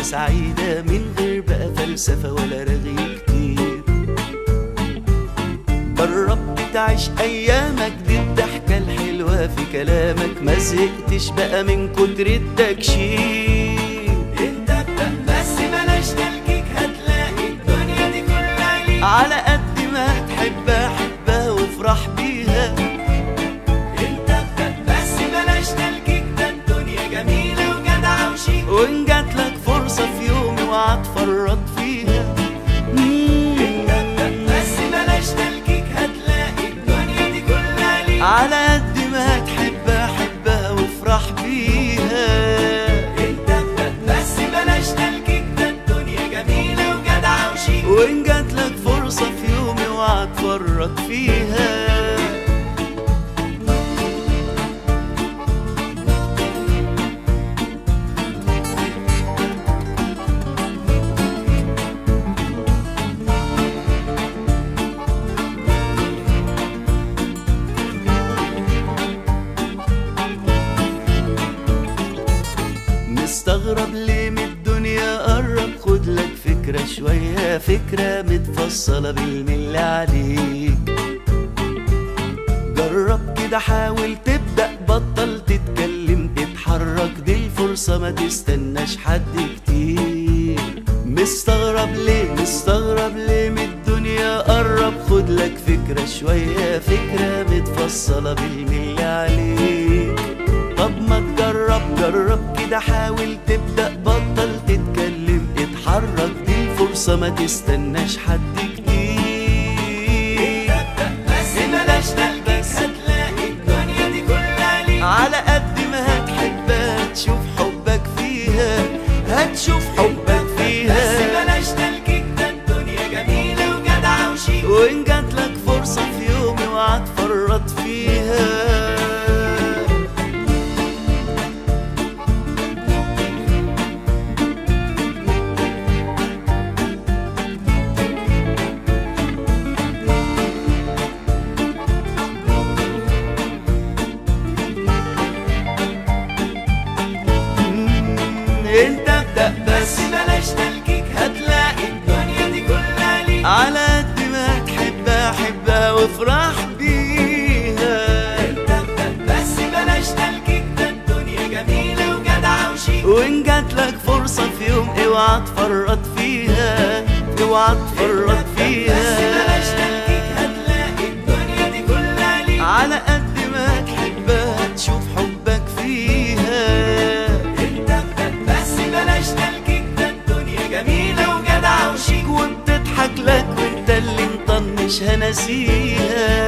سعيدة من غير بقى فلسفة ولا رغي كتير جربت تعيش أيامك دي الضحكة الحلوة في كلامك ما زهقتش بقى من كتر التكشير انت ابدأ بس بلاش تلكيك هتلاقي الدنيا دي كلها ليك على قد ما تحبها حبها وافرح بيها انت ابدأ بس بلاش تلكيك ده الدنيا جميلة وجدعة وشيك وإن جاتلك فرصة في يوم اوعى تفرط فيها انت ابدأ بس بلاش تلكيك هتلاقي الدنيا دي كلها ليك على قد ما تحبها حبها وافرح بيها انت ابدأ بس بلاش تلكيك ده الدنيا جميلة وجدعة وشيك وإن جاتلك فرصة في يوم اوعى تفرط فيها مستغرب ليه من الدنيا قرب خد لك فكرة شوية فكرة متفصلة بالملي عليك جرب كده حاول تبدأ بطل تتكلم اتحرك دي الفرصة ما تستناش حد كتير مستغرب ليه مستغرب ليه من الدنيا قرب خد لك فكرة شوية فكرة متفصلة بالملي عليك طب ما تجرب جرب كده حاول تبدأ بطل تتكلم اتحرك دي الفرصة ما تستناش حد كتير ابدأ بس بلاش تلكيك هتلاقي الدنيا دي كلها ليك على قد ما هتحبها تشوف حبك فيها هتشوف حبك بس فيها بلاش تلكيك ده الدنيا جميلة وجدعة وشيك وإن جاتلك فرصة في يوم اوعى تفرط فيها انت ابدأ بس بلاش تلكيك هتلاقي الدنيا دي كلها ليك على قد ما تحبها حبها وافرح بيها انت ابدأ بس بلاش تلكيك ده الدنيا جميلة وجدعة وشيك وإن جاتلك فرصة في يوم اوعى تفرط فيها اوعى تفرط بس بلاش فيها تلكيك هتلاقي الدنيا دي كلها ليك على قد ما تحبها تشوف حبك فيها انت ابدأ بس بلاش تلكيك ده الدنيا جميلة وجدعة وشيك وبتضحك لك وانت اللي مطنش هنسيها